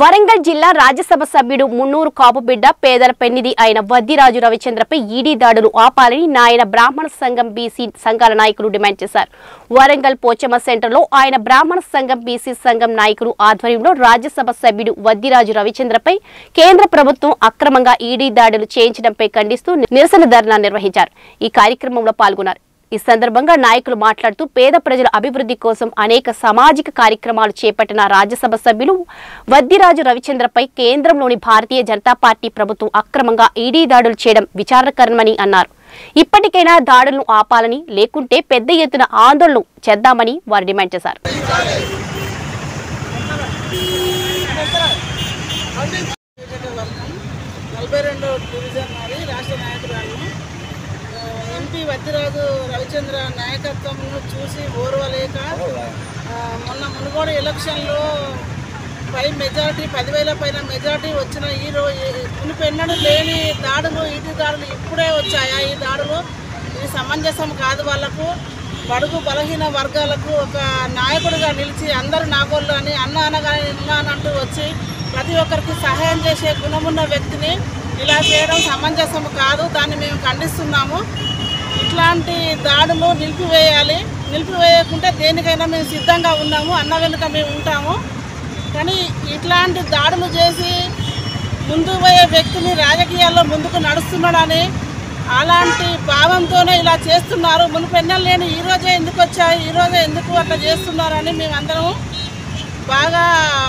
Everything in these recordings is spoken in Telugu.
వరంగల్ జిల్లా రాజ్యసభ సభ్యుడు మున్నూరు కాపు బిడ్డ పేదల పెన్నిది అయిన వద్దిరాజు రవిచంద్రపై ఈడీ దాడులు ఆపాలని నాయన బ్రాహ్మణ సంఘం బీసీ సంఘాల నాయకులు డిమాండ్ చేశారు వరంగల్ పోచమ్మ సెంటర్లో ఆయన బ్రాహ్మణ సంఘం బీసీ సంఘం నాయకులు ఆధ్వర్యంలో రాజ్యసభ సభ్యుడు వద్దిరాజు రవిచంద్రపై కేంద్ర ప్రభుత్వం అక్రమంగా ఈడీ దాడులు చేయించడంపై ఖండిస్తూ నిరసన ధర్నా నిర్వహించారు ఈ కార్యక్రమంలో పాల్గొన్నారు ఈ సందర్భంగా నాయకులు మాట్లాడుతూ పేద ప్రజల అభివృద్ధి కోసం అనేక సామాజిక కార్యక్రమాలు చేపట్టిన రాజ్యసభ సభ్యులు వద్దిరాజు రవిచంద్రపై కేంద్రంలోని భారతీయ జనతా పార్టీ ప్రభుత్వం అక్రమంగా ఈడీ దాడులు చేయడం విచారకరమని అన్నారు ఇప్పటికైనా దాడులను ఆపాలని లేకుంటే పెద్ద ఎత్తున ఆందోళన చేద్దామని వారు డిమాండ్ చేశారు నలభై రెండో డివిజన్ మరి రాష్ట్ర నాయకురాలను ఆ, ఎంపీ వద్దిరాజు రవిచంద్ర నాయకత్వంను చూసి ఓర్వలేక ఆ, మొన్న మునుగోడు ఎలక్షన్లో పై మెజారిటీ పదివేల పైన మెజారిటీ వచ్చిన ఈ రోజు మునిపెన్నడూ లేని దాడులు ఇటు దాడులు ఇప్పుడే వచ్చాయా ఈ దాడులు ఇది సమంజసం కాదు వాళ్ళకు బడుగు బలహీన వర్గాలకు ఒక నాయకుడిగా నిలిచి అందరూ నాగోళ్ళు అని అన్న అనగానే నిన్న అనంటూ వచ్చి ప్రతి ఒక్కరికి సహాయం చేసే గుణమున్న వ్యక్తిని ఇలా చేయడం సమంజసం కాదు దాన్ని మేము ఖండిస్తున్నాము ఇట్లాంటి దాడులు నిలిపివేయాలి నిలిపివేయకుంటే దేనికైనా మేము సిద్ధంగా ఉన్నాము అన్న వెనుక మేము ఉంటాము కానీ ఇట్లాంటి దాడులు చేసి ముందుకు పోయే వ్యక్తిని రాజకీయాల్లో ముందుకు నడుస్తున్నాడని అలాంటి భావంతోనే ఇలా చేస్తున్నారు మునుపెన్నెలు లేని ఈ రోజే ఎందుకు వచ్చాయి ఈ రోజే ఎందుకు అట్లా చేస్తున్నారని మేమందరం బాగా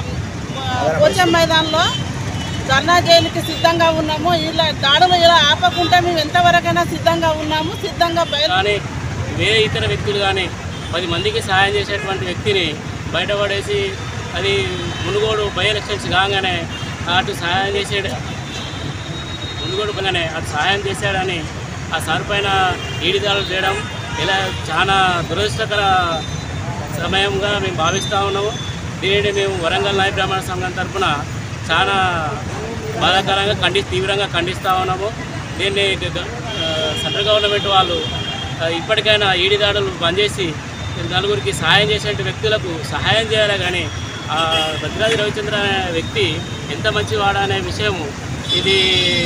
కోచం మైదాన్లో ధర్నా జైలుకి సిద్ధంగా ఉన్నాము ఇలా దాడులు ఇలా ఆపకుంటే మేము ఎంతవరకైనా సిద్ధంగా ఉన్నాము సిద్ధంగా బయలు కానీ వేరే ఇతర వ్యక్తులు కానీ పది మందికి సహాయం చేసేటువంటి వ్యక్తిని బయటపడేసి అది మునుగోడు బై ఎలక్షన్స్ కాగానే అటు సహాయం చేసేడు మునుగోడు పైనే అటు సహాయం చేశాడని ఆ సార్ పైన ఈడిదాడులు చేయడం ఇలా చాలా దురదృష్టకర సమయంగా మేము భావిస్తూ ఉన్నాము దీనిని మేము వరంగల్ నాయ బ్రాహ్మణ సంఘం తరఫున చాలా బాధాకరంగా ఖండి తీవ్రంగా ఖండిస్తూ ఉన్నాము దీన్ని గ- గ- ఆ, సెంట్రల్ గవర్నమెంట్ వాళ్ళు ఆ, ఇప్పటికైనా ఈడి దాడులు బంద్ చేసి నలుగురికి సహాయం చేసే వ్యక్తులకు సహాయం చేయాలి కానీ ఆ భద్రాద్రి రవిచంద్ర అనే వ్యక్తి ఎంత మంచివాడు అనే విషయం ఇది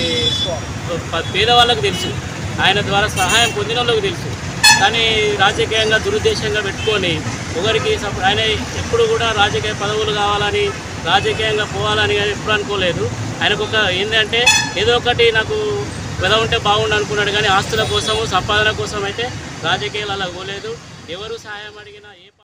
ప- పేదవాళ్ళకు తెలుసు ఆయన ద్వారా సహాయం పొందిన వాళ్ళకు తెలుసు కానీ రాజకీయంగా దురుద్దేశంగా పెట్టుకొని ఒకరికి సప- ఆయన ఎప్పుడు కూడా రాజకీయ పదవులు కావాలని రాజకీయంగా పోవాలని కానీ ఎప్పుడు అనుకోలేదు ఆయనకు ఒక ఏంటంటే ఏదో ఒకటి నాకు వెద ఉంటే బాగుండు అనుకున్నాడు కానీ ఆస్తుల కోసము సంపాదన కోసం అయితే రాజకీయాలు అలా పోలేదు ఎవరు సహాయం అడిగినా ఏ